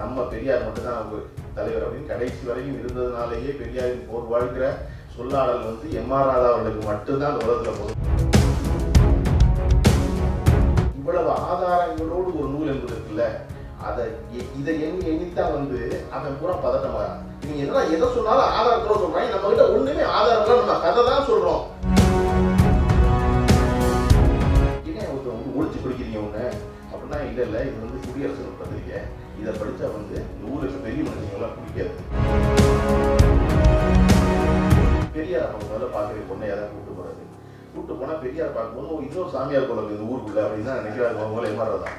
நம்ம பெரியார் மட்டும்தான் நமக்கு தலைவர் அப்படின்னு கடைசி வரைக்கும் இருந்ததுனாலேயே பெரியாரின் போர் வாழ்கிற சொல்லாடல் வந்து எம்ஆர் ராதா அவர்களுக்கு மட்டும்தான் அந்த உலகத்தில் போதும் இவ்வளவு ஆதாரங்களோடு ஒரு நூல் என்பது இருக்குல்ல அதை எ- இதை எண்ணி எண்ணித்தான் வந்து அவன் பூரா பதட்டமாக நீங்க எதனா எதை சொன்னாலும் ஆதாரத்தோட சொல்றாங்க நம்ம கிட்ட ஒண்ணுமே ஆதாரம் இல்லை நம்ம கதை தான் சொல்றோம் என்ன ஒருத்தர் ஒழிச்சு பிடிக்கிறீங்க ஒண்ணு அப்படின்னா இல்ல இல்ல இது வந்து குடியரசு பத்திரிக்கை இதை படிச்சா வந்து இந்த ஊருக்கு பெரிய மனுஷங்களாம் பிடிக்காது பெரியார் அவங்க முதல்ல பார்க்குற பொண்ணையா தான் கூப்பிட்டு போறாரு கூப்பிட்டு போனா பெரியார் பார்க்கும்போது ஓ, இன்னொரு சாமியார் போல இருக்கு இந்த ஊருக்குள்ள அப்படின்னு தான் நினைக்கிறாரு அவங்க மேலே ஏமாறதான்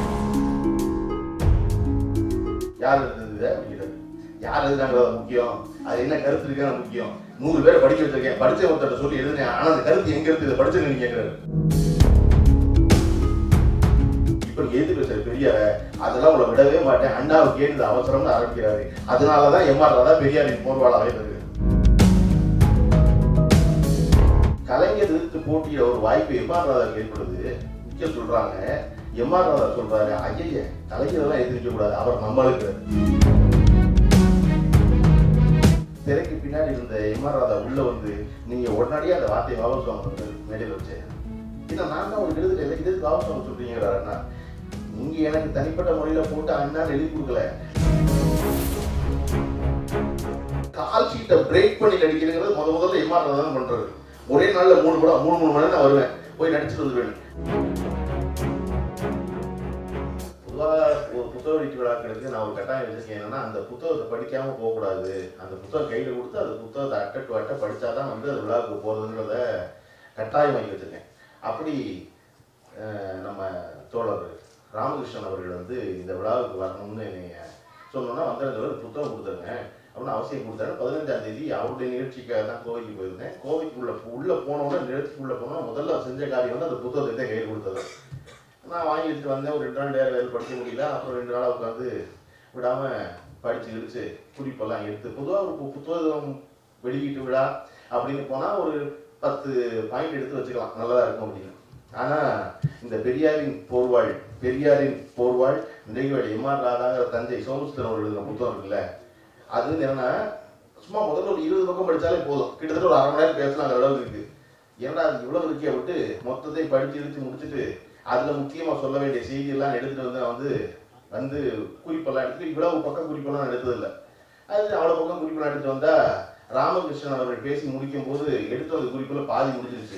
யார் இருந்தது அப்படிங்கிறது யார் இருந்தாங்கிறத முக்கியம் அது என்ன கருத்து இருக்கான்னு முக்கியம் நூறு பேரை படிக்க வச்சிருக்கேன் படிச்ச ஒருத்தர் சொல்லி எழுதுனேன் ஆனா அந்த கருத்து எங்க இருக்கு இதை படிச்சு நீங்க கேட்கிறாரு இப்ப எது பேசுற பெரியார அதெல்லாம் உங்களை விடவே மாட்டேன் அண்ணாவை கேட்டது அவசரம்னு ஆரம்பிக்கிறாரு அதனாலதான் எம்ஆர் ராதா பெரியாரின் போர்வாளாக இருந்தது கலைஞர் எதிர்த்து போட்டியிட ஒரு வாய்ப்பு எம்ஆர் ராதா ஏற்படுது முக்கிய சொல்றாங்க எம்ஆர் ராதா சொல்றாரு ஐய கலைஞர் எல்லாம் எதிர்க்க கூடாது அவர் நம்மளுக்கு திரைக்கு பின்னாடி இருந்த எம்ஆர் ராதா உள்ள வந்து நீங்க உடனடியே அந்த வார்த்தையை வாபஸ் வாங்க மேடையில் வச்சு ஏன்னா நான் தான் உங்களுக்கு எழுதுல இதுக்கு வாபஸ் வாங்க சொல்றீங்க அண்ணா நீங்க எனக்கு தனிப்பட்ட முறையில போட்டு அண்ணா எழுதி கொடுக்கல கால் ஷீட்டை பிரேக் பண்ணி நடிக்கிறதுங்கிறது முத முதல்ல எம்ஆர் ராதா தான் பண்றாரு ஒரே நாள்ல மூணு படம் மூணு மூணு மணி நேரம் நான் வருவேன் போய் நடிச்சுட்டு வந்துடுவேன் பொதுவாக ஒரு புத்தக வெளியீட்டு விழாக்களுக்கு நான் ஒரு கட்டாயம் வச்சிருக்கேன் என்னன்னா அந்த புத்தகத்தை படிக்காம போகக்கூடாது அந்த புத்தகம் கையில கொடுத்து அந்த புத்தகத்தை அட்டை டு அட்டை படிச்சாதான் வந்து அது விழாவுக்கு போறதுங்கிறத கட்டாயம் வாங்கி வச்சிருக்கேன் அப்படி அஹ், நம்ம தோழர் ராமகிருஷ்ணன் அவர்கள் வந்து இந்த விழாவுக்கு வரணும்னு என்னைய சொன்னோன்னா வந்திருந்தவர் புத்தகம் கொடுத்துருங்க அப்படின்னு அவசியம் கொடுத்தாரு பதினஞ்சாம் தேதி அவருடைய நிகழ்ச்சிக்காக தான் கோவைக்கு போயிருந்தேன் கோவைக்குள்ள உள்ள போனோட நிகழ்ச்சிக்குள்ள போனோட முதல்ல செஞ்ச காரியம் வந்து அந்த புத்தகத்தை தான் கையில் கொடுத்தது நான் வாங்கி வச்சுட்டு வந்தேன் ஒரு ரெண்டு நாள் வேறு வேறு படிக்க முடியல அப்புறம் ரெண்டு நாளாக உட்காந்து விடாம படிச்சு கிழிச்சு குறிப்பெல்லாம் எடுத்து பொதுவாக ஒரு பு- புத்தகம் வெளியீட்டு விழா அப்படின்னு போனால் ஒரு பத்து பாயிண்ட் எடுத்து வச்சுக்கலாம் நல்லதா இருக்கும் அப்படின்னு ஆனால் இந்த பெரியாரின் போர்வாள் பெரியாரின் போர்வாள் நிறைவேள் எம்ஆர் ராதாங்கிற தஞ்சை சோமசுந்தரம் அவர்கள் எழுதின புத்தகம் இருக்குல்ல அது வந்து என்னன்னா சும்மா முதல்ல ஒரு இருபது பக்கம் படிச்சாலே போதும் கிட்டத்தட்ட ஒரு அரை மணி நேரம் பேசலாங்கிற அளவுக்கு இருக்கு ஏன்னா அது இவ்வளவு இருக்கே விட்டு மொத்தத்தையும் படிச்சு இழுத்து முடிச்சுட்டு அதுல முக்கியமா சொல்ல வேண்டிய செய்தி எல்லாம் எடுத்துட்டு வந்து நான் வந்து வந்து குறிப்பெல்லாம் எடுத்து இவ்வளவு பக்கம் குறிப்பெல்லாம் நான் எடுத்தது இல்லை அது அவ்வளவு பக்கம் குறிப்பெல்லாம் எடுத்து வந்தா ராமகிருஷ்ணன் அவர்கள் பேசி முடிக்கும் போது எடுத்து வந்த குறிப்புல பாதி முடிஞ்சிருச்சு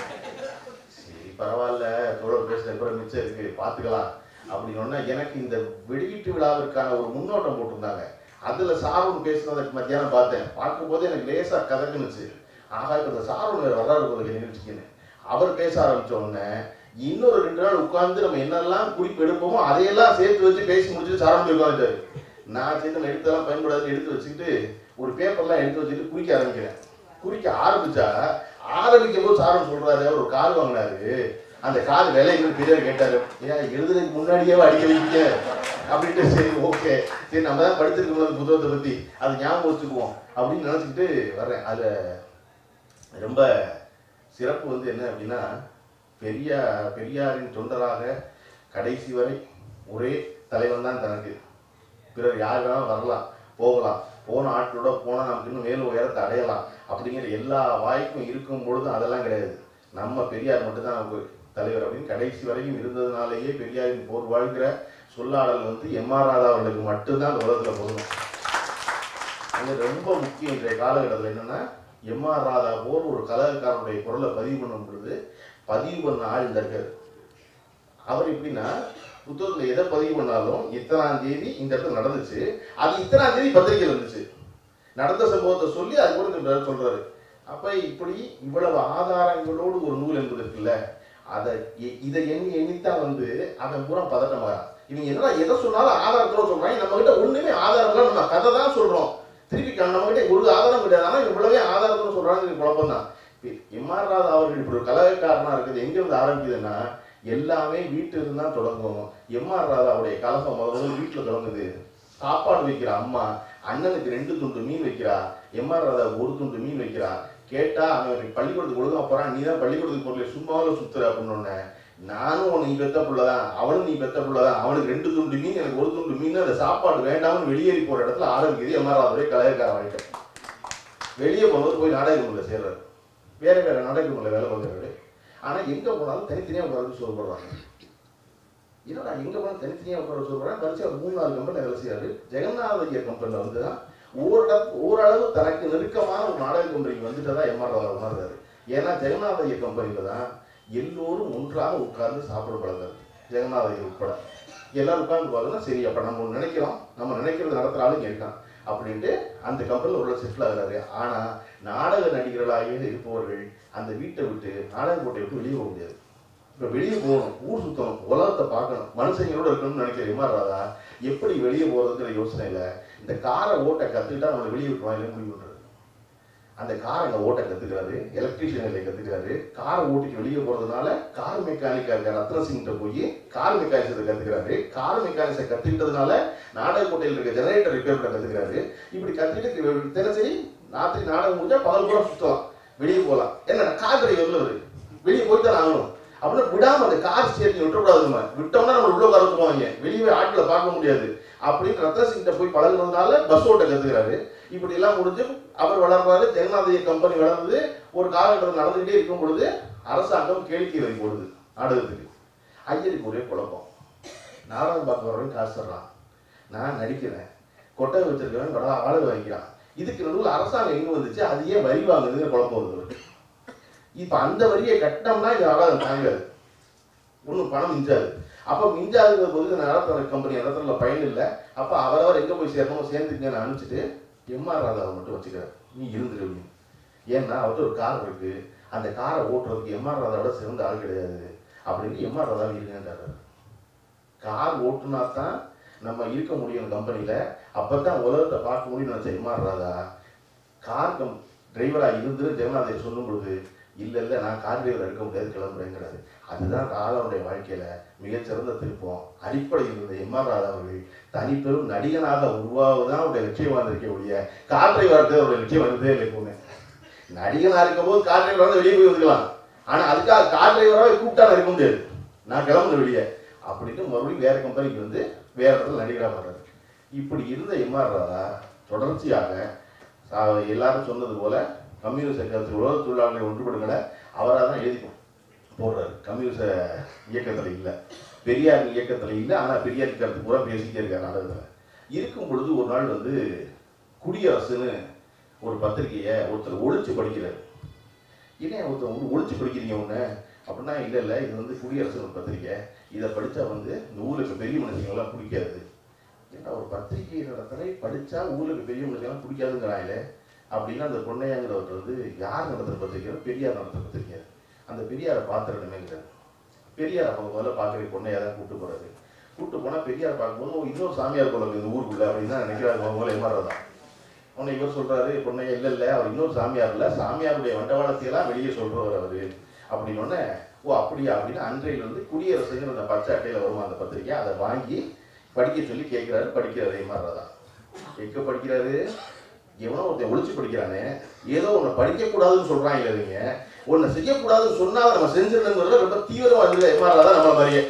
சரி பரவாயில்ல தோழர் பேசுற அப்புறம் மிச்சம் இருக்கு பாத்துக்கலாம் அப்படின்னு சொன்னா எனக்கு இந்த வெளியீட்டு விழாவிற்கான ஒரு முன்னோட்டம் போட்டிருந்தாங்க அதுல சாரோன் பேசுனதை மத்தியானம் பார்த்தேன் பார்க்கும்போது எனக்கு லேசா கதக்குனுச்சு ஆகா இப்ப இந்த சாரோன் வேற வர்றாரு போல நிகழ்ச்சிக்குன்னு அவர் பேச ஆரம்பிச்ச உடனே இன்னொரு ரெண்டு நாள் உட்கார்ந்து நம்ம என்னெல்லாம் குறிப்பு எடுப்போமோ அதையெல்லாம் சேர்த்து வச்சு பேசி முடிச்சுட்டு சாரோன் போய் உட்காந்துட்டாரு நான் சரி நம்ம எடுத்தெல்லாம் பயன்படாது எடுத்து வச்சுக்கிட்டு ஒரு பேப்பர்லாம் எடுத்து வச்சுட்டு குறிக்க ஆரம்பிக்கிறேன் குறிக்க ஆரம்பிச்சா ஆரம்பிக்கும் போது சாரன் சொல்றாரு அவர் ஒரு கார் வாங்கினாரு அந்த கார் விலை இன்னும் பெரியவர் கேட்டாரு ஏன் எழுதுறதுக்கு முன்னாடியே அடிக்க வைக்க அப்படின்ட்டு சரி ஓகே சரி நம்ம தான் படிச்சிருக்கோம் அந்த புத்தகத்தை பத்தி அது ஞாபகம் வச்சுக்குவோம் அப்படின்னு நினைச்சுக்கிட்டு வர்றேன் அதுல ரொம்ப சிறப்பு வந்து என்ன அப்படின்னா பெரியா பெரியாரின் தொண்டராக கடைசி வரை ஒரே தலைவன் தான் தனக்கு பிறர் யார் வேணாலும் வரலாம் போகலாம் போன ஆட்களோட போனால் நமக்கு இன்னும் மேலும் உயரத்தை அடையலாம் அப்படிங்கிற எல்லா வாய்ப்பும் இருக்கும் பொழுதும் அதெல்லாம் கிடையாது நம்ம பெரியார் மட்டும்தான் நமக்கு தலைவர் அப்படின்னு கடைசி வரைக்கும் இருந்ததுனாலேயே பெரியாரின் போர் வாழ்கிற சொல்லாடல் வந்து எம்ஆர் ராதா அவர்களுக்கு மட்டும்தான் அந்த உலகத்தில் பொருந்தும் அது ரொம்ப முக்கியம் இன்றைய காலகட்டத்தில் என்னன்னா எம்ஆர் ராதா போர் ஒரு கலகக்காரனுடைய குரலை பதிவு பண்ணும் பொழுது பதிவு பண்ண ஆள் இந்த இருக்காரு அவர் எப்படின்னா புத்தகத்துல எதை பதிவு பண்ணாலும் இத்தனாம் தேதி இந்த இடத்துல நடந்துச்சு அது இத்தனாம் தேதி பத்திரிகையில் வந்துச்சு நடந்த சம்பவத்தை சொல்லி அது கூட இந்த பேர் சொல்றாரு அப்ப இப்படி இவ்வளவு ஆதாரங்களோடு ஒரு நூல் என்பது இருக்குல்ல அதை எ- இதை எண்ணி எண்ணித்தான் வந்து அவன் பூரா பதட்டமாக இவங்க என்னடா எதை சொன்னாலும் ஆதாரத்தோட சொல்றாங்க நம்ம கிட்ட ஒண்ணுமே ஆதாரம் இல்லை நம்ம கதை தான் சொல்றோம் திருப்பி க- நம்ம கிட்ட ஒரு ஆதாரம் கிடையாது ஆனா இவ்வளவே ஆதாரத்தோட சொல்றாங்க குழப்பம் தான் எம்ஆர் ராதா அவர்கள் இப்படி ஒரு கலகக்காரனா இருக்குது எங்க இருந்து ஆரம்பிக்குதுன்னா எல்லாமே வீட்டில இருந்து தான் தொடங்கும் எம்ஆர் ராதாவுடைய கலகம் முதல்ல வீட்டுல தொடங்குது சாப்பாடு வைக்கிற அம்மா அண்ணனுக்கு ரெண்டு துண்டு மீன் வைக்கிறா எம்ஆர் ராதா ஒரு துண்டு மீன் வைக்கிறா கேட்டா அவன் பள்ளிக்கூடத்துக்கு ஒழுங்கா போறான் நீ தான் பள்ளிக்கூடத்துக்கு போகல சும்மாவில் சுத்துற அப்படின்னு நானும் உன் நீ பெத்த புள்ளதான் அவனும் நீ பெத்த புள்ளதான் அவனுக்கு ரெண்டு துண்டு மீன் எனக்கு ஒரு துண்டு மீன் அந்த சாப்பாடு வேண்டாம்னு வெளியேறி போற இடத்துல ஆரம்பிக்குது எம்ஆர்ஆர் கலையக்கார வாழ்க்கை வெளியே போகும்போது போய் நாடகங்களில் சேர்றாரு வேற வேற நாடகங்களில் வேலை பார்க்குறாரு ஆனா எங்க போனாலும் தனித்தனியா உட்காந்து சொல்லுறாங்க என்னடா எங்க போனாலும் தனித்தனியா உட்கார சொல்றாங்க கடைசி அவர் மூணு நாலு கம்பெனியில் வேலை செய்யறாரு ஜெகநாத ஐயர் கம்பெனியில் வந்து தான் ஓரளவு ஓரளவு தனக்கு நெருக்கமான ஒரு நாடக கம்பெனிக்கு வந்துட்டு தான் எம்ஆர் ராதா உணர்றாரு ஏன்னா ஜெகநாத ஐயர் கம்பெனியில் தான் எல்லோரும் ஒன்றாக உட்கார்ந்து சாப்பிட பழகிறது ஜெகநாத ஐயர் உட்பட எல்லாரும் உட்கார்ந்து பார்த்தோம்னா சரி அப்ப நம்ம ஒண்ணு நினைக்கிறோம் நம்ம நினைக்கிறது நடத்துற ஆளுங்க இருக்கான் அப்படின்ட்டு அந்த கம்பெனியில் உள்ள செட்டில் ஆகுறாரு ஆனா நாடக நடிகர்களாகவே இருப்பவர்கள் அந்த வீட்டை விட்டு நாடக கோட்டை விட்டு வெளியே போக முடியாது இப்போ வெளியே போகணும் ஊர் சுத்தணும் உலகத்தை பார்க்கணும் மனுஷங்களோட இருக்கணும்னு நினைக்கிற இமாராதா எப்படி வெளியே போகிறதுங்கிற யோசனையில் இந்த காரை ஓட்ட கற்றுக்கிட்டா நம்மளை வெளியே விட்டுருவாங்க முடிவு பண்ணுறது அந்த காரை அங்கே ஓட்ட கற்றுக்கிறாரு எலக்ட்ரீஷியன் வேலையை கற்றுக்கிறாரு காரை ஓட்டிட்டு வெளியே போகிறதுனால கார் மெக்கானிக்காக இருக்க ரத்ன சிங்கிட்ட போய் கார் மெக்கானிக்ஸை கற்றுக்கிறாரு கார் மெக்கானிக்ஸை கற்றுக்கிட்டதுனால நாடகக்கோட்டையில் இருக்க ஜெனரேட்டர் ரிப்பேர் பண்ண கற்றுக்கிறாரு இப்படி கற்றுக்கிட்டு தினசரி ராத்திரி நாடகம் முடிஞ்சா பகல் கூட சுத்தலாம் வெளியே போகலாம் என்ன கார் டிரைவர்ல அவரு வெளியே போய் தான் ஆகணும் அப்படின்னு விடாம அந்த கார் ஸ்டேரிங் விட்டுக்கூடாது நம்ம விட்டோம்னா நம்ம உள்ள கறந்துருவாங்க வெளியே ஆட்களை பார்க்க முடியாது அப்படின்னு ரத்ன சிங்கிட்ட போய் பழகுனதுனால பஸ் ஓட்ட கத்துக்கிறாரு இப்படி எல்லாம் முடிஞ்சு அவர் வளர்றாரு ஜெகநாதைய கம்பெனி வளர்ந்து ஒரு காலகட்டத்தில் நடந்துகிட்டே இருக்கும் பொழுது அரசாங்கம் கேளிக்கை வரி போடுது நாடகத்துக்கு ஐயருக்கு ஒரே குழப்பம் நாடகம் பார்க்க வரவன் காசு தர்றான் நான் நடிக்கிறேன் கொட்டை வச்சிருக்கவன் வட ஆளு வாங்கிக்கிறான் இதுக்கு நடுவில் அரசாங்கம் எங்க வந்துச்சு அது ஏன் வரி வாங்குதுங்கிற குழப்பம் வருது அவருக்கு. இப்ப அந்த வரியை கட்டினோம்னா இந்த நாடகம் தாங்காது ஒன்றும் பணம் மிஞ்சாது அப்போ மிஞ்சாதுங்கிற போது நடத்துற கம்பெனி நடத்துறதுல பயன் இல்லை அப்போ அவரவர் எங்கே போய் சேரணுமோ சேர்ந்துக்கங்கன்னு அனுப்பிச்சிட்டு எம்ஆர் ராதாவை மட்டும் வச்சுக்கிறார் நீ இருந்துரு அப்படின்னு ஏன்னா அவர்கிட்ட ஒரு கார் இருக்கு அந்த காரை ஓட்டுறதுக்கு எம்ஆர் ராதாவோட சிறந்த ஆள் கிடையாது அப்படின்னு எம்ஆர் ராதாவை இருங்கன்றாரு கார் ஓட்டுனா தான் நம்ம இருக்க முடியும் கம்பெனியில் அப்போ தான் உலகத்தை பார்க்க முடியும்னு நினச்ச எம்ஆர் ராதா கார் கம் டிரைவராக இருந்து ஜெகநாதை சொல்லும் பொழுது இல்லை இல்லை நான் கார் டிரைவர் எடுக்க முடியாது கிளம்புறேங்கிறாரு அதுதான் ராதாவுடைய வாழ்க்கையில மிகச்சிறந்த திருப்பம் அடிப்படையில் இருந்த எம்ஆர் ராதா அவர்கள் தனிப்பெரும் நடிகனாக உருவாவதுதான் அவருடைய லட்சியமா இருக்க ஒழிய கார் டிரைவர் அவருடைய லட்சியம் வந்ததே இல்லை எப்பவுமே நடிகனா இருக்கும் போது கார் டிரைவர் வந்து வெளியே போய் வந்துக்கலாம் ஆனா அதுக்காக கார் டிரைவராக கூப்பிட்டா நான் இருக்க முடியாது நான் கிளம்புன வெளியே அப்படின்னு மறுபடியும் வேற கம்பெனிக்கு வந்து வேற இடத்துல நடிகராக வர்றாரு இப்படி இருந்த எம்ஆர் ராதா தொடர்ச்சியாக சா- எல்லாரும் சொன்னது போல கம்யூனிஸ்ட் இயக்கத்தில் உலக தொழிலாளர்களை ஒன்றுபடுங்களை அவராக தான் எழுதி போடுறாரு கம்யூனிஸ்ட இயக்கத்தில் இல்லை பெரியார் இயக்கத்தில் இல்லை ஆனால் பெரியார் கருத்து பூரா பேசிக்கிட்டே இருக்காரு நாடகத்தில் இருக்கும் பொழுது ஒரு நாள் வந்து குடியரசுன்னு ஒரு பத்திரிக்கையை ஒருத்தர் ஒழிச்சு படிக்கிறார் ஏன் ஒருத்தர் வந்து ஒழிச்சு படிக்கிறீங்க ஒன்று அப்படின்னா இல்லை இல்லை இது வந்து குடியரசு ஒரு பத்திரிக்கை இதை படித்தா வந்து இந்த ஊருக்கு பெரிய மனுஷங்களாம் பிடிக்காது ஏன்னா ஒரு பத்திரிகை நடத்துகிற படித்தா ஊருக்கு பெரிய மனுஷங்களாம் பிடிக்காதுங்கிறாங்களே அப்படின்னா அந்த பொன்னையாங்கிறவர் வந்து யார் நடத்துகிற பத்திரிக்கை பெரியார் நடத்துகிற பத்திரிக்கை அந்த பெரியாரை பார்த்துடணுமேங்கிறார் பெரியார் அப்போ முதல்ல பார்க்குற பொண்ணையாக தான் கூப்பிட்டு போகிறாரு கூப்பிட்டு போனால் பெரியார் பார்க்கும்போது ஓ, இன்னொரு சாமியார் போல இருக்குது இந்த ஊருக்குள்ள அப்படின்னு தான் நினைக்கிறாரு முதல்ல எம்ஆர்தான் உடனே இவர் சொல்றாரு பொண்ணையா இல்லை இல்லை அவர் இன்னொரு சாமியார் இல்லை சாமியாருடைய வண்டவாளத்தையெல்லாம் வெளியே சொல்றவர் அவரு அப்படின்னு உடனே ஓ அப்படியா அப்படின்னு அன்றையில் வந்து குடியரசுங்கிற அந்த பச்சை அட்டையில் வருமா அந்த பத்திரிக்கை அதை வாங்கி படிக்க சொல்லி கேட்கிறாரு படிக்கிறாரு எம்ஆர்தான் எங்க படிக்கிறாரு எவனோ ஒருத்தன் ஒழிச்சு படிக்கிறானே ஏதோ ஒன்று படிக்கக்கூடாதுன்னு சொல்றாங்க இல்லைங்க ஒன்று செய்யக்கூடாதுன்னு சொன்னா அதை நம்ம செஞ்சிடணுங்கிறதுல ரொம்ப தீவிரமா இருக்குது எம்ஆர்தான் நம்மள மாதிரியே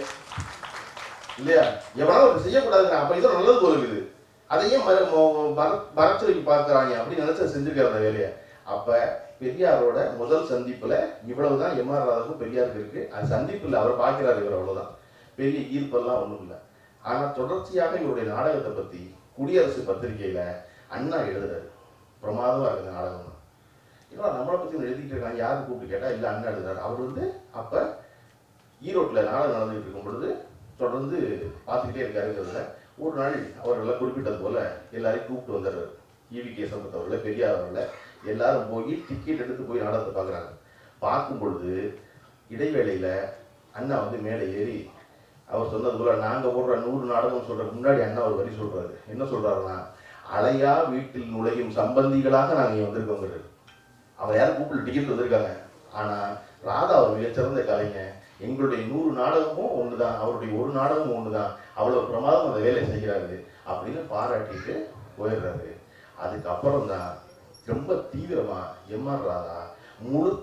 இல்லையா எவனோ ஒன்று செய்யக்கூடாதுங்க அப்ப ஏதோ நல்லது போல இருக்குது அதையும் மற- மொ- மற- மறைச்சுரைக்கு பார்க்கறாங்க அப்படின்னு நினைச்சு செஞ்சிருக்காரு அந்த வேலையை அப்ப பெரியாரோட முதல் சந்திப்புல இவ்வளவுதான் எம்ஆர் ராதாவுக்கும் பெரியாருக்கு இருக்கு அது சந்திப்புல அவர் பார்க்கிறாரு இவர் அவ்வளவுதான் பெரிய ஈர்ப்பெல்லாம் ஒண்ணும் இல்லை ஆனா தொடர்ச்சியாக இவருடைய நாடகத்தை பத்தி குடியரசு பத்திரிகையில அண்ணா எழுதுறாரு பிரமாதமா இருக்கு இந்த நாடகம் இல்லை நம்மளை பத்தி இவங்க எழுதிட்டு இருக்காங்க யாரு கூப்பிட்டு கேட்டா இல்ல அண்ணா எழுதுறாரு அவர் வந்து அப்ப ஈரோட்டில் நாடகம் நடந்துகிட்டு இருக்கும் பொழுது தொடர்ந்து பார்த்துக்கிட்டே இருக்காருங்கிறதுல ஒரு நாள் அவர்களை குறிப்பிட்டது போல எல்லாரையும் கூப்பிட்டு வந்துடுறாரு ஈவி கே சம்பத் அவர்களை பெரியார் அவர்களை எல்லாரும் போய் டிக்கெட் எடுத்து போய் நாடகத்தை பார்க்குறாங்க பார்க்கும் பொழுது இடைவேளையில அண்ணா வந்து மேலே ஏறி அவர் சொன்னது போல நாங்க போடுற நூறு நாடகம் சொல்றதுக்கு முன்னாடி அண்ணா ஒரு வரி சொல்றாரு என்ன சொல்றாருன்னா அலையா வீட்டில் நுழையும் சம்பந்திகளாக நாங்க இங்க வந்திருக்கோங்கிறாரு அவர் யாரும் கூப்பிட்டு டிக்கெட் வந்திருக்காங்க ஆனா ராதா அவர் மிகச்சிறந்த கலைஞன் எங்களுடைய நூறு நாடகமும் ஒண்ணுதான் அவருடைய ஒரு நாடகமும் ஒண்ணுதான் அவ்வளவு பிரமாதம் அந்த வேலையை செய்கிறாரு அப்படின்னு பாராட்டிட்டு போயிடுறாரு அதுக்கப்புறம் தான் ரொம்ப தீவிரமா எம்ஆர் ராதா முழுக்க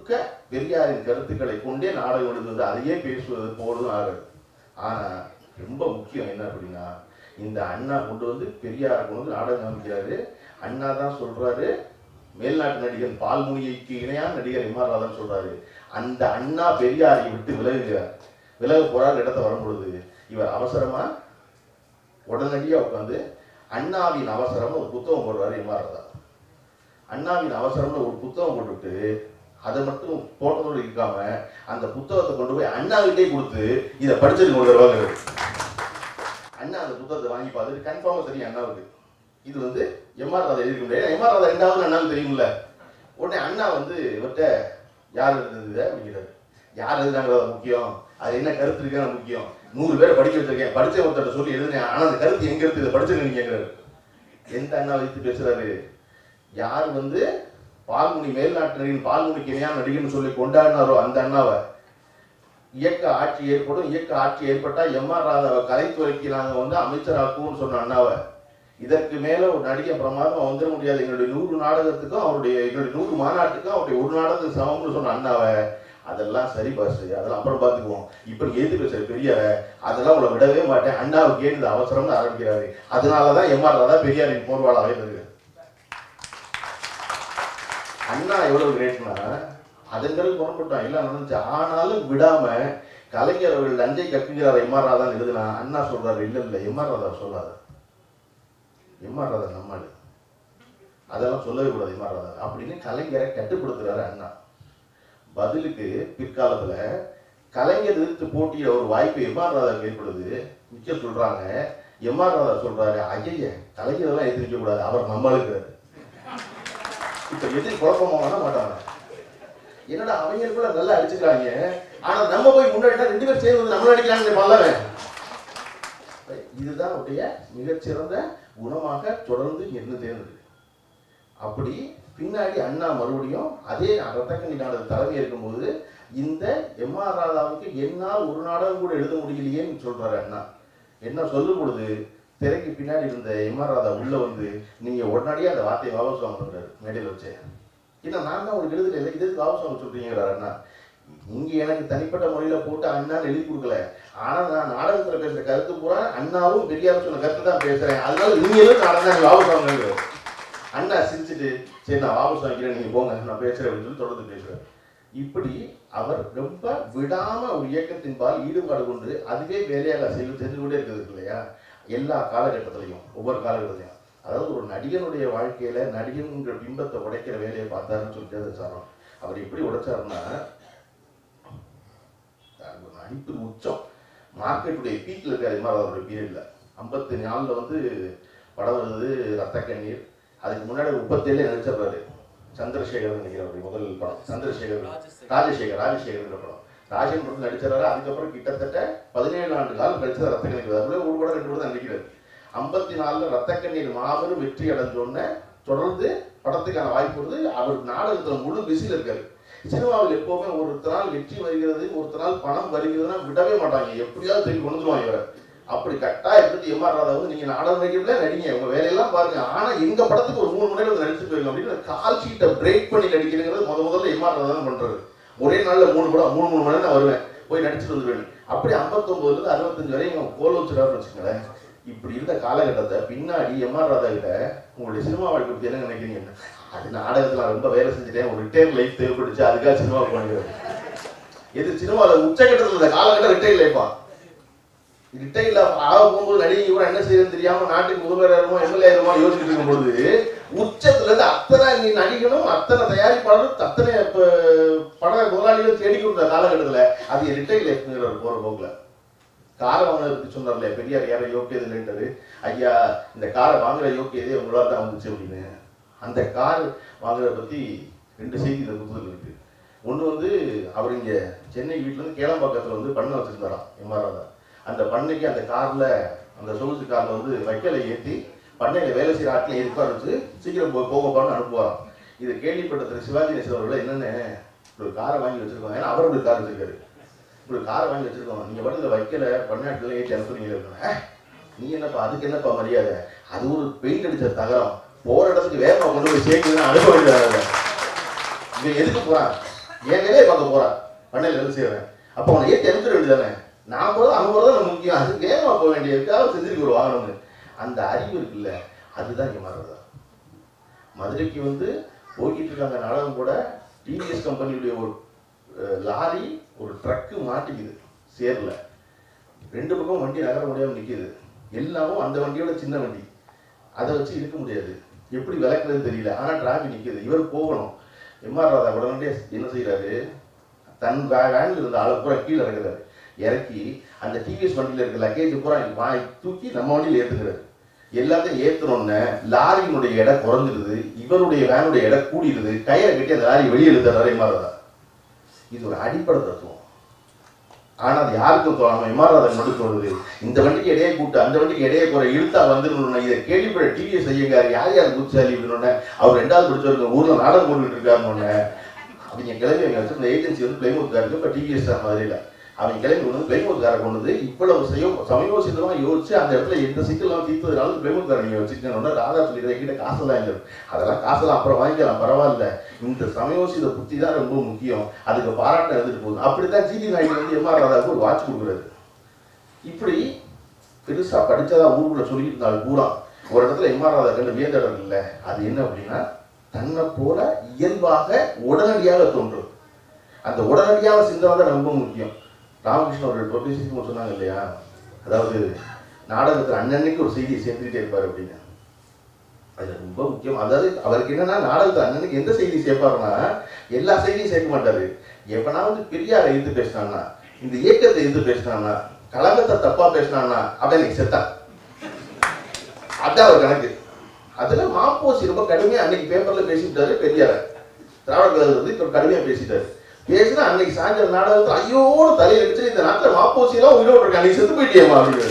பெரியாரின் கருத்துக்களை கொண்டே நாடகம் எழுதுவது அதையே பேசுவது போதும் ஆகுது ஆனா ரொம்ப முக்கியம் என்ன அப்படின்னா இந்த அண்ணா கொண்டு வந்து பெரியார் கொண்டு வந்து நாடகம் காமிக்கிறாரு அண்ணா தான் சொல்றாரு மேல்நாட்டு நடிகர் பால்முனிக்கு இணையான நடிகர் எம் ஆர் ராதன் சொல்றாரு அந்த அண்ணா பெரியாரை விட்டு விலகுகிறார் விலக போறார் இடத்த வரும்பொழுது இவர் அவசரமா உடனடியா உட்காந்து அண்ணாவின் அவசரம் ஒரு புத்தகம் போடுறாரு எம் ஆர் ராதா அண்ணாவின் அவசரம்னு ஒரு புத்தகம் போட்டுவிட்டு அதை மட்டும் போட்டதோடு இருக்காம அந்த புத்தகத்தை கொண்டு போய் அண்ணாவிட்டே கொடுத்து இதை படிச்சது கொண்டு வருவாங்க அண்ணா அந்த புத்தகத்தை வாங்கி பார்த்துட்டு கன்ஃபார்மாக தெரியும் அண்ணாவுக்கு இது வந்து எம்ஆர் ராதா எழுதிக்க முடியாது எம்ஆர் ராதா ரெண்டாவது அண்ணாவுக்கு தெரியும்ல உடனே அண்ணா வந்து இவர்கிட்ட யார் எழுதுனது அப்படிங்கிறாரு யார் எழுதுனாங்கிறத முக்கியம் அது என்ன கருத்து இருக்கான முக்கியம் நூறு பேரை படிக்க வச்சிருக்கேன் படிச்ச ஒருத்தர் சொல்லி எழுதுனேன் ஆனா அந்த கருத்து எங்க இருக்கு இதை படிச்சிருக்க நீங்கிறாரு எந்த அண்ணா வைத்து பேசுறாரு யார் வந்து பால்முனி மேல்நாட்டு நடிகன் பால்முனிக்கு இணையான நடிகர்னு சொல்லி கொண்டாடினாரோ அந்த அண்ணாவை இயக்க ஆட்சி ஏற்படும் இயக்க ஆட்சி ஏற்பட்டா எம்ஆர் ராதாவை கலைத்துறைக்கு நாங்க வந்து அமைச்சராக்குவோம்னு சொன்ன அண்ணாவை இதற்கு மேல ஒரு நடிகன் பிரமாதம் வந்துட முடியாது எங்களுடைய நூறு நாடகத்துக்கும் அவருடைய எங்களுடைய நூறு மாநாட்டுக்கும் அவருடைய ஒரு நாடகத்துக்கு சமம்னு சொன்ன அண்ணாவை அதெல்லாம் சரி பாஸ் அதெல்லாம் அப்புறம் பார்த்துக்குவோம் இப்ப எது பேசுற பெரியார அதெல்லாம் உங்களை விடவே மாட்டேன் அண்ணாவுக்கு ஏன் இது அவசரம்னு ஆரம்பிக்கிறாரு அதனாலதான் எம்ஆர் ராதா பெரியாரின் போர்வாளாக இருந்தது அண்ணா எவ்வளவு கிரேட்னா அதன்பிறகு புறப்பட்டான் எல்லாம் நடந்துச்சு ஆனாலும் விடாம கலைஞர் அவர்கள் லஞ்சை கக்குகிறார் எம்ஆர் ராதான் எழுதுனா அண்ணா சொல்றாரு இல்ல இல்ல எம்ஆர் ராதா சொல்லாத எம்ஆர் ராதா நம்மாடு அதெல்லாம் சொல்லவே கூடாது எம்ஆர் ராதா அப்படின்னு கலைஞரை கட்டுப்படுத்துறாரு அண்ணா பதிலுக்கு பிற்காலத்துல கலைஞர் எதிர்த்து போட்டியிட ஒரு வாய்ப்பு எம்ஆர் ராதாவுக்கு ஏற்படுது மிக்க சொல்றாங்க எம்ஆர் ராதா சொல்றாரு ஐய கலைஞர் எல்லாம் எதிர்க்க கூடாது அவர் நம்மளுக்கு இப்ப எதிர் குழப்பமா பண்ண மாட்டாங்க என்னடா அவங்களுக்குள்ள நல்லா அடிச்சுக்கிறாங்க ஆனா நம்ம போய் முன்னாடி ரெண்டு பேரும் சேர்ந்து நம்மள அடிக்கிறாங்க பல்லவன் இதுதான் அவருடைய மிகச்சிறந்த குணமாக தொடர்ந்து இருந்து தேர்ந்தது அப்படி பின்னாடி அண்ணா மறுபடியும் அதே ரத்தக்கண்ணி நாடக தலைமை இருக்கும்போது இந்த எம் ஆர் ராதாவுக்கு என்னால் ஒரு நாடகம் கூட எழுத முடியலையேன்னு சொல்றாரு அண்ணா என்ன சொல்லும் பொழுது திரைக்கு பின்னாடி இருந்த எம் ஆர் ராதா உள்ள வந்து நீங்க உடனடியே அந்த வார்த்தையை வாபஸ் வாங்குறாரு மேடையில் வச்சு ஏன்னா நான் தான் உங்களுக்கு எழுதல இல்லை இதுக்கு வாபஸ் வாங்க சொல்றீங்கிறாரு அண்ணா இங்க எனக்கு தனிப்பட்ட முறையில போட்டு அண்ணான்னு எழுதி கொடுக்கல ஆனா நான் நாடகத்துல பேசுற கருத்து பூரா அண்ணாவும் பெரியாரும் சொன்ன கருத்து தான் பேசுறேன் அதனால நீங்களும் நாடகம் தான் வாபஸ் வாங்குங்க அண்ணா சிரிச்சுட்டு சரி நான் வாபஸ் வாங்கிக்கிறேன் நீங்க போங்க நான் பேசுறேன் அப்படின்னு சொல்லி தொடர்ந்து பேசுறேன் இப்படி அவர் ரொம்ப விடாம ஒரு இயக்கத்தின் பால் ஈடுபாடு கொண்டு அதுவே வேலையாக செய்து செஞ்சு கொண்டே இருக்குது இல்லையா எல்லா காலகட்டத்திலையும் ஒவ்வொரு காலகட்டத்திலையும் அதாவது ஒரு நடிகனுடைய வாழ்க்கையில நடிகனுங்கிற பிம்பத்தை உடைக்கிற வேலையை பார்த்தாருன்னு சொல்லிட்டு அது சாரம் அவர் எப்படி உடைச்சாருன்னா அது ஒரு நடிப்பு உச்சம் மார்க்கெட்டுடைய பீக்கில் இருக்காது மாதிரி அவருடைய பீரியட்ல ஐம்பத்தி நாலில் வந்து படம் வருது ரத்த கண்ணீர் அதுக்கு முன்னாடி முப்பத்தேழுல நினைச்சிடுறாரு சந்திரசேகர் நினைக்கிற அவருடைய முதல் படம் சந்திரசேகர் ராஜசேகர் ராஜசேகர்ங்கிற படம் ராஜன் படம் நடிச்சாரு அதுக்கப்புறம் கிட்டத்தட்ட பதினேழு ஆண்டு காலம் கழிச்சு ரத்த கண்ணீர் அதுக்குள்ளே ஒரு படம் ரெண்டு படம் தான் நடிக்கிறாரு ஐம்பத்தி நாலுல ரத்த கண்ணீர் மாபெரும் வெற்றி அடைஞ்சோடனே தொடர்ந்து படத்துக்கான வாய்ப்பு வருது அவர் நாடகத்துல முழு பிஸியில் இருக்காரு சினிமாவில் எப்பவுமே ஒருத்த நாள் வெற்றி வருகிறது ஒருத்த நாள் பணம் வருகிறதுனா விடவே மாட்டாங்க எப்படியாவது திரும்பி கொண்டு வந்துருவாங்க இவரை அப்படி கட்டாயம் எடுத்துட்டு எம்ஆர் ராதா வந்து நீங்க நாடகம் நடிக்கிறதுல நடிங்க உங்க வேலையெல்லாம் பாருங்க ஆனா எங்க படத்துக்கு ஒரு மூணு மணி நேரம் வந்து நடிச்சு போயிருங்க அப்படின்னு கால் ஷீட்டை பிரேக் பண்ணி நடிக்கிறதுங்கிறது முத முதல்ல எம்ஆர் ராதா தான் பண்றாரு ஒரே நாள்ல மூணு படம் மூணு மூணு மணி நேரம் நான் வருவேன் போய் நடிச்சுட்டு வந்துருவேன் அப்படி ஐம்பத்தொன்பதுல இருந்து அறுபத்தஞ்சு வரையும் கோல் வச்சுட்டாருன்னு வச்சுக்கோங்களேன் இப்படி இருந்த காலகட்டத்தை பின்னாடி எம்ஆர் ராதா கிட்ட உங்களுடைய சினிமா வாழ்க்கை பத்தி என்ன நினைக்கிறீங்க அது நாடகத்துல நான் ரொம்ப வேலை செஞ்சுட்டேன் ஒரு ரிட்டையர் லைஃப் தேவைப்பட்டுச்சு அதுக்காக சினிமா பண்ணிடுவேன் இது சினிமாவில் உச்சகட்டத்தில் இந்த காலகட்டம் ரிட்டையர் லைஃபா ரிட்டையர்ல ஆக போகும்போது நடிகை கூட என்ன செய்யறதுன்னு தெரியாம நாட்டுக்கு முதல்வர் ஆயிருமோ எம்எல்ஏ ஆயிருமோ யோசிச்சுட்டு இருக்கும் பொழுது உச்சத்துல இருந்து அத்தனை நீ நடிகனும் அத்தனை தயாரிப்பாளரும் அத்தனை இப்ப பட முதலாளிகளும் தேடி கொடுத்த காலகட்டத்துல அது ரிட்டையர் லைஃப்ங்கிற போற போக்குல காரை வாங்கினதை பத்தி சொன்னார்ல பெரியார் யாரும் யோக்கியது இல்லைன்றது ஐயா இந்த காரை வாங்குற யோக்கியதே உங்களால் தான் வந்துச்சு அப்படின்னு அந்த கார் வாங்குறத பத்தி ரெண்டு செய்தி இந்த புத்தகத்தில் இருக்கு ஒன்று வந்து அவர் இங்க சென்னை வீட்டுல இருந்து கேளம்பாக்கத்துல வந்து பண்ணை வச்சிருந்தாராம் எம்ஆர்ஆர் அந்த பண்ணைக்கு அந்த கார்ல அந்த சொகுசு கார்ல வந்து வைக்கலை ஏற்றி பண்ணையில வேலை செய்யற ஆட்களை ஏற்பாடு வச்சு சீக்கிரம் போ போகப்பான்னு அனுப்புவாராம் இதை கேள்விப்பட்ட திரு சிவாஜி நேசன் அவர்கள் என்னென்ன ஒரு காரை வாங்கி வச்சிருக்கோம் ஏன்னா அவர் ஒரு கார் வச்சிருக்காரு ஒரு காரை வாங்கி வச்சிருக்கோம் நீங்க பாட்டுல வைக்கல பண்ணாட்டுல ஏற்றி அனுப்புறீங்க நீ என்னப்பா அதுக்கு என்னப்பா மரியாதை அது ஒரு பெயிண்ட் அடிச்ச தகரம் போற இடத்துக்கு வேகமா கொண்டு போய் சேர்க்குதுன்னு அனுப்ப வேண்டியது இவன் எதுக்கு போறான் என் வேலையை பார்க்க போறான் பண்ணையில் வேலை செய்வேன் அப்போ அவனை ஏற்றி அனுப்பிச்சிட வேண்டியதானே நான் போறது அவன் போறது நமக்கு முக்கியம் அது வேகமா போக வேண்டியதுக்காக செஞ்சுட்டு ஒரு வாகனம்னு அந்த அறிவு இருக்குல்ல அதுதான் இங்கே மாறுறதா மதுரைக்கு வந்து போய்கிட்டு இருக்காங்க நாடகம் கூட டிவிஎஸ் கம்பெனியுடைய ஒரு அஹ், லாரி ஒரு ட்ரக்கு மாட்டிக்குது சேர்ல ரெண்டு பக்கம் வண்டி நகர முடியாம நிக்குது எல்லாமும் அந்த வண்டியோட சின்ன வண்டி அதை வச்சு இருக்க முடியாது எப்படி விளக்குறது தெரியல ஆனா டிராஃபிக் நிக்குது இவர் போகணும் எம்ஆர் ராதா உடனடியே என்ன செய்யறாரு தன் வே- வேன்ல இருந்த ஆளை பூரா கீழே இறக்குறாரு இறக்கி அந்த டிவிஎஸ் வண்டியில இருக்க லக்கேஜ் பூரா வாங்கி தூக்கி நம்ம வண்டியில ஏத்துக்கிறாரு எல்லாத்தையும் ஏத்துனோடனே லாரியினுடைய எடை குறைஞ்சிருது இவருடைய வேனுடைய எடை கூடிடுது கயிறை கட்டி அந்த லாரி வெளியே இழுத்துறாரு எம்ஆர் ராதா இது ஒரு அடிப்படை தத்துவம் ஆனா அது யாருக்கும் தோணும் எம்ஆர்ஆர் மட்டும் தோணுது இந்த வண்டிக்கு இடையே கூட்டு அந்த வண்டிக்கு இடையே குறை இழுத்தா வந்துடணும் இதை கேள்விப்பட டிவிஎஸ் ஐயங்கார் யார் யார் புத்திசாலி அப்படின்னு அவர் ரெண்டாவது படிச்சவருக்கு ஊர்ல நாடகம் போட்டுக்கிட்டு இருக்காருன்னு அவங்க கிளம்பி அங்கே வச்சிருந்த ஏஜென்சி வந்து பிளைமூத்காருக்கு இப்போ டிவிஎஸ் தான் மதுரையில் அவங்க கிளம்பி கொண்டு வந்து பிளைமூத்காரை கொண்டு வந்து இவ்வளவு செய்ய சமயோசிதமா யோசிச்சு அந்த இடத்துல எந்த சிக்கல்லாம் தீர்த்ததுனால பிளைமூத்காரை நீங்கள் வச்சுக்கணும்னா ராதா சொல்லிடுற என்கிட்ட காசெல்லாம் இல்லை அதெல்லாம் காசெல்லாம் அப்புறம் வாங்கிக்கலாம் பரவாயில்ல இந்த சமயோசித புத்தி தான் ரொம்ப முக்கியம் அதுக்கு பாராட்டம் எழுதிட்டு போகுது அப்படித்தான் ஜிடி நாயுடு வந்து எம்ஆர் ராதாவுக்கு ஒரு வாட்ச் கொடுக்குறாரு இப்படி பெருசா படிச்சதா ஊருக்குள்ள சொல்லிட்டு இருந்தாலும் பூரா ஒரு இடத்துல எம்ஆர் ராதா கண்டு வியந்த இடம் இல்லை அது என்ன அப்படின்னா தன்னை போல இயல்பாக உடனடியாக தோன்றும் அந்த உடனடியாக சிந்தனை தான் ரொம்ப முக்கியம் ராமகிருஷ்ணன் அவர்கள் ப்ரொஃபஸர் சொன்னாங்க இல்லையா அதாவது நாடகத்தில் அன்னன்னைக்கு ஒரு செய்தியை சேர்த்துக்கிட்டே இருப்பார் அப்படின்னு அது ரொம்ப முக்கியம் அதாவது அவருக்கு என்னன்னா நாடகத்தில் அன்னன்னைக்கு எந்த செய்தி சேர்ப்பாருன்னா எல்லா செய்தியும் சேர்க்க மாட்டாரு எப்பனா வந்து பெரியாரை எதிர்த்து பேசினான்னா இந்த இயக்கத்தை எதிர்த்து பேசினான்னா கழகத்தை தப்பா பேசினான்னா அவன் இன்னைக்கு செத்தான் அதான் அவர் கணக்கு அதுல மாப்போசி ரொம்ப கடுமையா அன்னைக்கு பேப்பர்ல பேசிட்டாரு பெரியார திராவிட கழகத்துல வந்து இப்ப கடுமையா பேசிட்டாரு பேசினா அன்னைக்கு சாயந்தரம் நாடகத்துல ஐயோன்னு தலையில அடிச்சு இந்த நாட்டுல மாப்போசி எல்லாம் உயிரோடு இருக்கான் நீ செத்து போயிட்டியம்மா அப்படிங்கிறது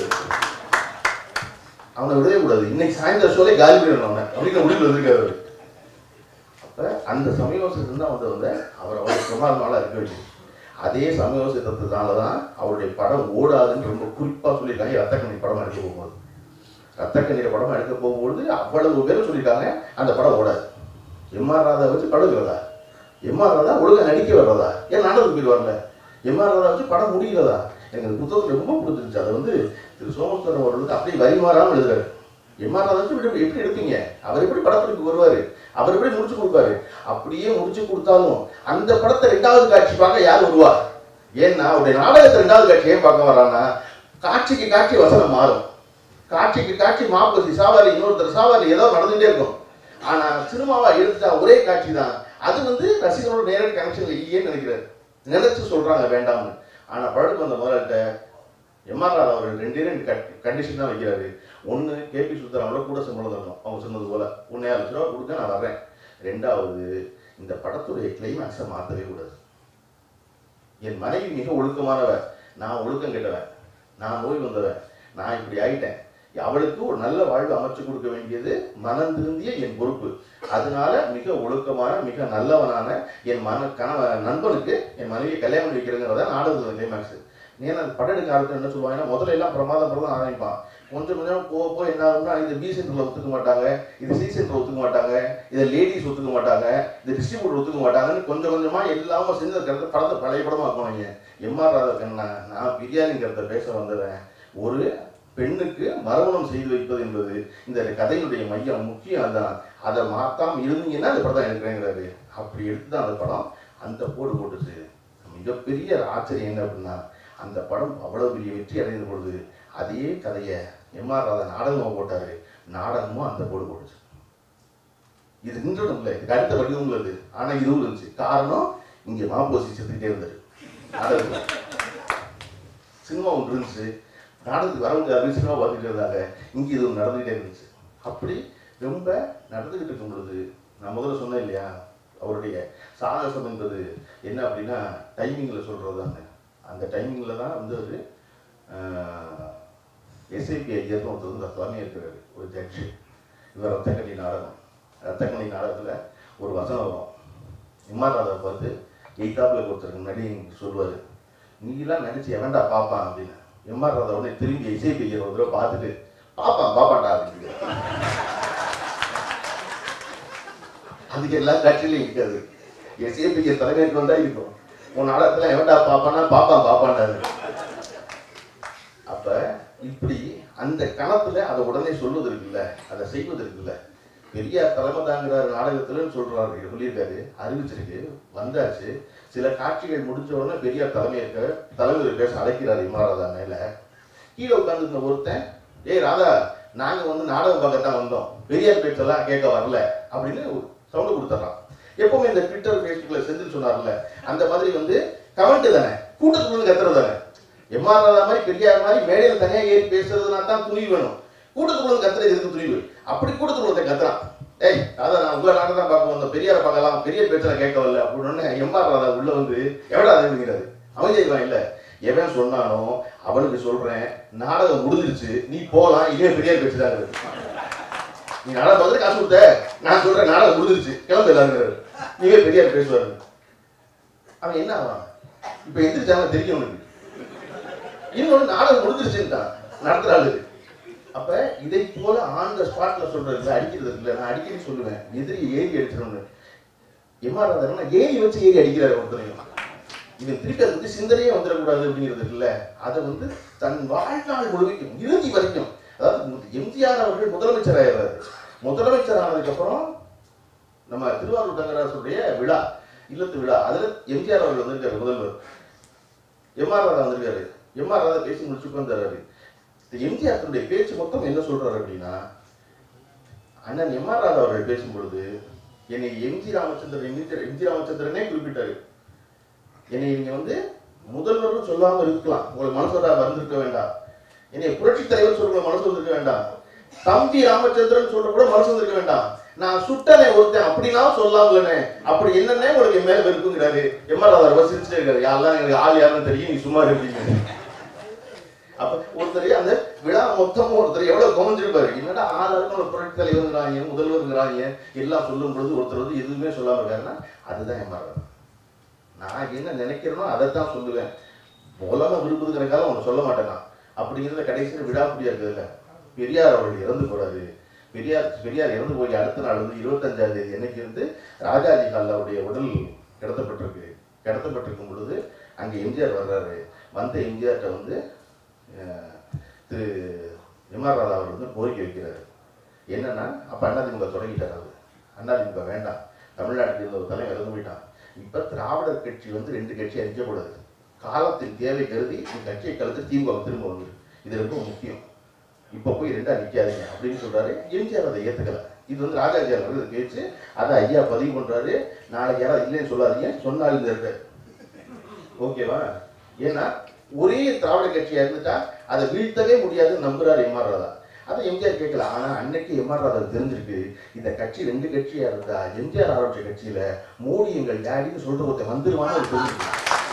அவனை விடவே கூடாது இன்னைக்கு சாயந்தரம் ஷோலே காலி பண்ணிடணும் அவனை அப்படின்னு முடிவில் வந்திருக்காரு அவரு. அப்ப அந்த சமயோசிதம் தான் வந்து வந்து அவர் அவ்வளவு பிரமாதமால இருக்க வச்சு அதே சமயோசிதத்தினால தான் அவருடைய படம் ஓடாதுன்னு ரொம்ப குறிப்பா சொல்லியிருக்காங்க ரத்தக்கண்ணி படம் எடுக்க போகும்போது ரத்தக்கண்ணீர் படம் எடுக்க போகும்போது அவ்வளவு பேர் சொல்லியிருக்காங்க அந்த படம் ஓடாது எம்ஆர் ராதா வச்சு படுகிறதா எம்ஆர் ராதா ஒழுங்கா நடிக்க வர்றதா ஏன் நாடகத்துக்கு போய் வரல எம்ஆர் ராதா வச்சு படம் முடிகிறதா எனக்கு அந்த புத்தகத்தில் ரொம்ப பிடிச்சிருச்சு அதை வந்து திரு சோமசுந்தரம் அவர்களுக்கு அப்படியே வரி மாறாமல் எழுதுறாரு எம்ஆர் ராதா வச்சு இப்படி எப்படி எடுப்பீங்க அவர் எப்படி படப்பிடிப்பு வருவாரு அவர் எப்படி முடிச்சு கொடுப்பாரு அப்படியே முடிச்சு கொடுத்தாலும் அந்த படத்தை ரெண்டாவது காட்சி பார்க்க யார் வருவா ஏன்னா அவருடைய நாடகத்தை ரெண்டாவது காட்சி ஏன் பார்க்க வரான்னா காட்சிக்கு காட்சி வசனம் மாறும் காட்சிக்கு காட்சி மாப்பசி சாவாரி இன்னொருத்தர் சாவாரி ஏதோ நடந்துட்டே இருக்கும் ஆனா சினிமாவா எடுத்தா ஒரே காட்சி தான் அது வந்து ரசிகரோட நேரடி கனெக்ஷன் இல்லையேன்னு நினைக்கிறாரு நினைச்சு சொல்றாங்க வேண்டாம்னு ஆனா படத்துக்கு வந்த முதல்கிட்ட எம்ஆர் ராதா அவர்கள் ரெண்டே ரெண்டு கண்டிஷன் தான் வைக்கிறாரு ஒன்று கேபி சுத்தராமல கூட சம்பளம் தரணும் அவங்க சொன்னது போல ஒன்னே லட்ச ரூபா கொடுங்க நான் வர்றேன் ரெண்டாவது இந்த படத்துடைய கிளைமேக்ஸை மாற்றவே கூடாது என் மனைவி மிக ஒழுக்கமானவ நான் ஒழுக்கம் கெட்டவன் நான் நோய் வந்தவன் நான் இப்படி ஆயிட்டேன் அவளுக்கு ஒரு நல்ல வாழ்வு அமைச்சு கொடுக்க வேண்டியது மனம் திருந்திய என் பொறுப்பு அதனால மிக ஒழுக்கமான மிக நல்லவனான என் மன கணவ நண்பனுக்கு என் மனைவியை கல்யாணம் பண்ணி வைக்கிறதுங்கிறத நாடகத்தில் கிளைமேக்ஸ் ஏன்னா அது படம் எடுக்க ஆரம்பிச்சு என்ன சொல்லுவாங்கன்னா முதல்ல எல்லாம் பிரமாதம் பிரதம் ஆரம்பிப்பான் கொஞ்சம் கொஞ்சம் போக போக என்ன ஆகும்னா இது பி சென்டர்ல ஒத்துக்க மாட்டாங்க இது சி சென்டர் ஒத்துக்க மாட்டாங்க இதை லேடிஸ் ஒத்துக்க மாட்டாங்க இது டிஸ்ட்ரிபியூட்டர் ஒத்துக்க மாட்டாங்கன்னு கொஞ்சம் கொஞ்சமா எல்லாமே செஞ்சு அதுக்கடுத்து படத்தை பழைய படமா போனீங்க எம்ஆர் ராதாக்கண்ணா நான் பிரியாணிங்கிறத பேச வந்தவன் ஒரு பெண்ணுக்கு மறுமணம் செய்து வைப்பது என்பது இந்த கதையினுடைய மையம் முக்கியம் அதான் அதை மாத்தாம இருந்தீங்கன்னா அந்த படம் தான் எடுக்கிறேங்கிறாரு அப்படி எடுத்து தான் அந்த படம் அந்த போடு போட்டுச்சு மிகப்பெரிய ஆச்சரியம் என்ன அப்படின்னா அந்த படம் அவ்வளவு பெரிய வெற்றி அடைந்த பொழுது அதே கதையை எம்ஆர் ராதா நாடகமாக போட்டாரு நாடகமும் அந்த போடு போட்டுச்சு இது நின்றடும் இல்லை இதுக்கு அடுத்த வடிவம் உள்ளது ஆனா இதுவும் இருந்துச்சு காரணம் இங்க மாப்போசி செத்துக்கிட்டே இருந்தாரு நாடகத்துல சினிமா ஒன்று இருந்துச்சு நாடகத்துக்கு வர முடியாது சினிமா பார்த்துக்கிட்டு இருந்தாங்க இங்கே இது ஒண்ணு நடந்துகிட்டே இருந்துச்சு அப்படி ரொம்ப நடந்துகிட்டு இருக்கும் பொழுது நான் முதல்ல சொன்னேன் இல்லையா அவருடைய சாகசம் என்பது என்ன அப்படின்னா டைமிங்கில் சொல்கிறது தாங்க அந்த டைமிங்கில் தான் வந்து ஒரு எஸ்ஐபி ஐயர்னு ஒருத்தர் வந்து தலைமை இருக்கிறாரு ஒரு ஜட்ஜு இவர் ரத்தக்கண்ணி நாடகம் ரத்தக்கண்ணி நாடகத்தில் ஒரு வசனம் வரும் எம்ஆர் ராதாவை பார்த்து எய்தாப்பில் ஒருத்தருக்கு முன்னாடி சொல்லுவார் நீலாம் நினச்சி எவன்டா பார்ப்பான் அப்படின்னு எம்ஆர் ராதா உடனே திரும்பி இசைபி ஐயர் ஒரு தடவை பார்த்துட்டு பாப்பான் பாப்பான்டா அப்படின்னு அதுக்கு எல்லா காட்சியிலையும் இருக்காது எஸ்ஏபிஎஸ் தலைமைக்கு வந்தா இருக்கும் உன் நாடகத்துல எவன்டா பாப்பானா பாப்பான் பாப்பான்டாரு அப்ப இப்படி அந்த கணத்துல அதை உடனே சொல்வது இருக்குல்ல அதை செய்வது இருக்குல்ல பெரியார் தலைமை தாங்குறாரு நாடகத்துலன்னு சொல்றாரு சொல்லியிருக்காரு அறிவிச்சிருக்கு வந்தாச்சு சில காட்சிகள் முடிஞ்ச உடனே பெரியார் தலைமை இருக்க தலைவர் பேச அழைக்கிறாரு இமாராதா மேல கீழே உட்காந்துருந்த ஒருத்தன் ஏய் ராதா நாங்க வந்து நாடகம் பார்க்கத்தான் வந்தோம் பெரியார் பேச்செல்லாம் கேட்க வரல அப்படின்னு சவுண்ட் கொடுத்துட்றான் எப்பவுமே இந்த ட்விட்டர் ஃபேஸ்புக்ல செந்தில் சொன்னார்ல அந்த மாதிரி வந்து கமெண்ட் தானே கூட்டத்துக்குள்ள கத்துறது தானே எம்ஆர் ராதா மாதிரி பெரியார் மாதிரி மேடையில் தனியா ஏறி பேசுறதுனா தான் துணிவு வேணும் கூட்டத்துக்குள்ள கத்துறது எதுக்கு துணிவு அப்படி கூட்டத்துக்குள்ள ஒருத்தன் கத்துறான் ஏய் ராதா நான் உங்க நாடகம் தான் பார்க்க வந்தோம் பெரியாரை பார்க்கலாம் பெரியார் பேச்செல்லாம் கேட்க வரல அப்படின்னு எம்ஆர் ராதா உள்ள வந்து எவ்வளோ அதுங்கிறாரு அவன் செய்வான் இல்ல எவன் சொன்னானோ அவனுக்கு சொல்றேன் நாடகம் முடிஞ்சிருச்சு நீ போலாம் இதே பெரியார் பேச்சுதான் நீ நாடகம் பார்த்துட்டு காசு கொடுத்த நான் சொல்றேன் நாடகம் முடிஞ்சிருச்சு கிளம்பு எல்லாருங்கிறாரு நீவே பெரியார் பேசுவாரு அவன் என்ன ஆவான் இப்ப எந்திரிச்சாங்க தெரியும் உனக்கு இன்னொன்னு நாடகம் முடிஞ்சிருச்சுன்ட்டான் நடத்துற ஆளு அப்ப இதை போல ஆன் த ஸ்பாட்ல சொல்றது இல்ல அடிக்கிறது இல்ல நான் அடிக்கடி சொல்லுவேன் எதிரி ஏறி அடிச்சிடணும் எம்ஆர் ராதா ஏறி வச்சு ஏறி அடிக்கிறாரு ஒருத்தனையும் இவன் திருப்பி அதை பத்தி சிந்தனையே வந்துடக்கூடாது அப்படிங்கிறது இருக்குல்ல அதை வந்து தன் வாழ்நாள் முழுமைக்கும் இறுதி வரைக்கும் அதாவது எம்ஜிஆர் அவர்கள் முதலமைச்சர் ஆயிடுறாரு முதலமைச்சர் ஆனதுக்கு அப்புறம் நம்ம திருவாரூர் தங்கராசுடைய விழா இல்லத்து விழா அதுல எம்ஜிஆர் அவர்கள் வந்திருக்காரு முதல்வர் எம்ஆர் ராதா வந்திருக்காரு எம்ஆர் ராதா பேசி முடிச்சுட்டு வந்தாரு எம்ஜிஆர் தன்னுடைய பேச்சு மொத்தம் என்ன சொல்றாரு அப்படின்னா அண்ணன் எம்ஆர் ராதா அவர்கள் பேசும் பொழுது என்னை எம்ஜி ராமச்சந்திரன் எம்ஜி- எம்ஜி ராமச்சந்திரனே குறிப்பிட்டாரு என்னை நீங்க வந்து முதல்வரும் சொல்லாம இருக்கலாம் உங்களுக்கு மனசு வர வந்திருக்க வேண்டாம் என்னை புரட்சி தலைவர் சொல்ற மனசு வந்திருக்க வேண்டாம் தம்பி ராமச்சந்திரன் சொல்ற கூட மனசு வந்திருக்க வேண்டாம் நான் சுட்டனை ஒருத்தன் அப்படின்னா சொல்லாமலனே அப்படி என்னன்னே உங்களுக்கு என் மேல வெறுப்புங்கிறாரு எம்ஆர் ராதா ரொம்ப சிரிச்சுட்டே இருக்காரு யாரெல்லாம் எனக்கு ஆள் யாருன்னு தெரியும் நீ சும்மா இருப்பீங்க அப்ப ஒருத்தர் அந்த விழா மொத்தமும் ஒருத்தர் எவ்வளவு கவனிச்சிருப்பாரு என்னடா ஆளாருக்கு ஒரு புரட்சி தலைவருங்கிறாங்க முதல்வருங்கிறாங்க எல்லாம் சொல்லும் பொழுது ஒருத்தர் வந்து எதுவுமே சொல்லாம இருக்காருன்னா அதுதான் என் மரணம் நான் என்ன நினைக்கிறேனோ அதைத்தான் சொல்லுவேன் உலகம் விரும்புதுங்கிறக்காக ஒன்று சொல்ல மாட்டேன் நான் அப்படிங்கிறத கடைசியில் விடாப்படியா இருக்குதுல்ல பெரியார் அவர்கள் இறந்து போறாரு பெரியார் பெரியார் இறந்து போய் அடுத்த நாள் வந்து இருபத்தஞ்சாம் தேதி என்னைக்கு வந்து ராஜாஜி ஹாலில் அவருடைய உடல் கிடத்தப்பட்டிருக்கு கிடத்தப்பட்டிருக்கும் பொழுது அங்கே எம்ஜிஆர் வர்றாரு வந்த எம்ஜிஆர்கிட்ட வந்து அஹ், திரு எம்ஆர் ராதா அவர் வந்து கோரிக்கை வைக்கிறாரு என்னன்னா அப்ப அண்ணாதிமுக தொடங்கிட்டார் அவர் அண்ணாதிமுக வேண்டாம் தமிழ்நாட்டுக்கு இருந்த ஒரு தலைவர் இறந்து போயிட்டான் இப்ப திராவிடர் கட்சி வந்து ரெண்டு கட்சி அறிக்கக்கூடாது காலத்தின் தேவை கருதி இந்த கட்சியை கலந்து திமுக திரும்ப வந்து இது ரொம்ப முக்கியம் இப்ப போய் ரெண்டா நிக்காதீங்க அப்படின்னு சொல்றாரு எம்ஜிஆர் அதை ஏத்துக்கல இது வந்து ராஜாஜி அவர்கள் பேச்சு அதை ஐயா பதிவு பண்றாரு நாளைக்கு யாராவது இல்லைன்னு சொல்லாதீங்க சொன்னால் இந்த இருக்காரு ஓகேவா ஏன்னா ஒரே திராவிட கட்சியா இருந்துட்டா அதை வீழ்த்தவே முடியாதுன்னு நம்புறாரு எம்ஆர் ராதா அதை எம்ஜிஆர் கேட்கல ஆனா அன்னைக்கு எம்ஆர் ராதா தெரிஞ்சிருக்கு இந்த கட்சி ரெண்டு கட்சியா இருந்தா எம்ஜிஆர் ஆரம்பிச்ச கட்சியில மோடி எங்கள் டேடின்னு சொல்லிட்டு ஒருத்தன் வந்துருவான்னு அவர் தெரிஞ்சிருக்கு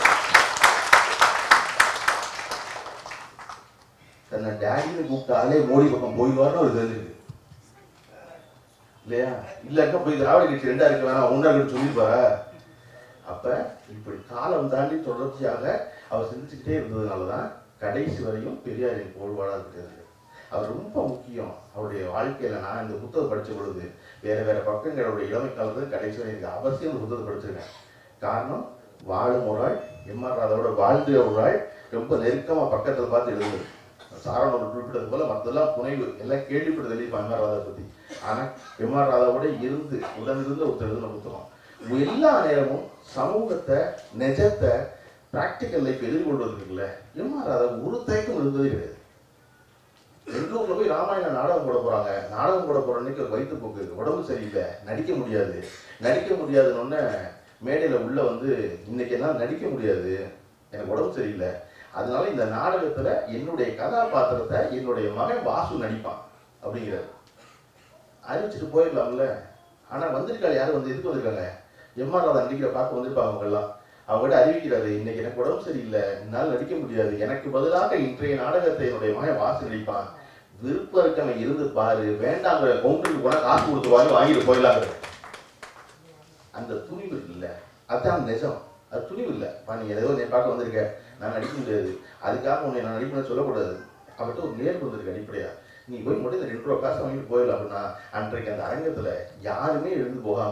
தன்னை டேடின்னு கூப்பிட்டாலே மோடி பக்கம் போயிடுவார்னு அவர் தெரிஞ்சிருக்கு இல்லையா இல்லாட்டா போய் திராவிட கட்சி ரெண்டா இருக்க வேணாம் ஒன்றா இருக்கு சொல்லியிருப்பாரா அப்ப இப்படி காலம் தாண்டி தொடர்ச்சியாக அவர் சிந்திச்சுக்கிட்டே இருந்ததுனால தான் கடைசி வரையும் பெரியாரின் புகழ்வாடாக இருக்கிறது அவர் ரொம்ப முக்கியம் அவருடைய வாழ்க்கையில நான் இந்த புத்தகம் படிச்ச பொழுது வேற வேற பக்கங்களுடைய இளமை காலத்துல கடைசி வரை எனக்கு அவசியம் இந்த புத்தகத்தை படிச்சிருக்கேன் காரணம் வாழும் ஒரு ஆள் எம்ஆர் ராதாவோட வாழ்ந்த ஒரு ஆள் ரொம்ப நெருக்கமா பக்கத்துல பார்த்து எழுதுது சாரணோட குறிப்பிட்டது போல மற்றெல்லாம் புனைவு எல்லாம் கேள்விப்பட்டது எழுதிப்பான் எம்ஆர் ராதா பத்தி ஆனா எம்ஆர் ராதாவோட இருந்து உடனிருந்து ஒருத்தர் எழுதின புத்தகம் எல்லா நேரமும் சமூகத்தை நிஜத்தை பிராக்டிக்கல் லைஃப் எதிர்கொள்வது இருக்குல்ல எம்ஆர் ராதா ஒரு தயக்கம் இருந்ததே கிடையாது பெங்களூர்ல போய் ராமாயண நாடகம் போட போறாங்க நாடகம் போட போற அன்னைக்கு ஒரு வயிற்றுப்போக்கு இருக்கு உடம்பு சரியில்லை நடிக்க முடியாது நடிக்க முடியாதுன்னு மேடையில உள்ள வந்து இன்னைக்கு எல்லாம் நடிக்க முடியாது எனக்கு உடம்பு சரியில்லை அதனால இந்த நாடகத்துல என்னுடைய கதாபாத்திரத்தை என்னுடைய மகன் வாசு நடிப்பான் அப்படிங்கிறாரு அறிவிச்சுட்டு போயிடலாம்ல ஆனா வந்திருக்காங்க யாரும் வந்து எதுக்கு வந்திருக்காங்க எம்ஆர் ராதா நடிக்கிற பார்க்க வந்திருப்பாங்க அவங்க எல்லாம் அவங்ககிட்ட அறிவிக்கிறாரு இன்னைக்கு எனக்கு உடம்பு சரியில்லை என்னால் நடிக்க முடியாது எனக்கு பதிலாக இன்றைய நாடகத்தை என்னுடைய மகன் வாசு நடிப்பான் விருப்பம் இருக்கவன் இருந்து பாரு வேண்டாங்கிற கவுண்டருக்கு போனா காசு கொடுத்து வாங்கி வாங்கிட்டு போயிடலாங்கிற அந்த துணிவு இல்ல அதான் நிஜம் அது துணிவு இல்ல பா நீ ஏதோ நீ பார்க்க வந்திருக்க நான் நடிக்க முடியாது அதுக்காக உன்னை நான் நடிப்பேன்னு சொல்லக்கூடாது அவர்கிட்ட ஒரு நேர்வு வந்திருக்கு அடிப்படையா நீ போய் மட்டும் இந்த ரெண்டு ரூபா காசு வாங்கிட்டு போயிடலாம் அப்படின்னா அன்றைக்கு அந்த அரங்கத்துல யாருமே எழுந்து போகாம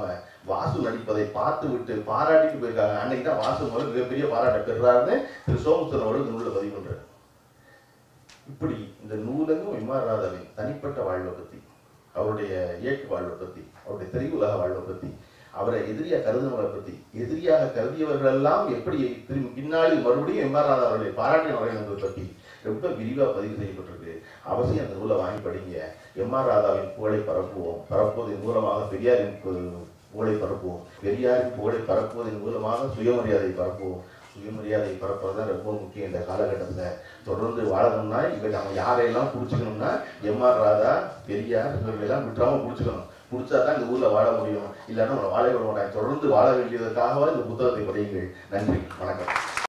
வாசு நடிப்பதை பார்த்து விட்டு பாராட்டிட்டு போயிருக்காங்க அன்னைக்கு தான் வாசு முதல்ல மிகப்பெரிய பாராட்ட பெறுறாருன்னு திரு சோமசுந்தரம் அவர்கள் இந்த நூலில் பதிவு பண்றாரு இப்படி இந்த நூலகம் எம்ஆர் ராதாவின் தனிப்பட்ட வாழ்வை பத்தி அவருடைய இயக்க வாழ்வை பத்தி அவருடைய திரையுலக வாழ்வை பத்தி அவரை எதிரியா கருதினவரை பத்தி எதிரியாக கருதியவர்கள் எல்லாம் எப்படி திரும்பி பின்னாடி மறுபடியும் எம்ஆர் ராதா அவர்களை பாராட்டினவர்கள் என்பதை பத்தி ரொம்ப விரிவா பதிவு செய்யப்பட்டிருக்கு அவசியம் அந்த நூலை வாங்கி படிங்க எம்ஆர் ராதாவின் புகழை பரப்புவோம் பரப்புவதன் மூலமாக பெரியாரின் பு- புகழை பரப்புவோம் பெரியாரின் புகழை பரப்புவதன் மூலமாக சுயமரியாதை பரப்புவோம் சுயமரியாதை பரப்புறது தான் ரொம்ப முக்கியம் இந்த காலகட்டத்தில் தொடர்ந்து வாழணும்னா இவங்க நம்ம யாரையெல்லாம் பிடிச்சிக்கணும்னா எம்ஆர் ராதா பெரியார் இவர்களெல்லாம் விட்டுறாம பிடிச்சிக்கணும் பிடிச்சா தான் இந்த ஊரில் வாழ முடியும் இல்லைன்னா நம்மளை வாழ விட மாட்டாங்க தொடர்ந்து வாழ வேண்டியதற்காக இந்த புத்தகத்தை படியுங்கள் நன்றி வணக்கம்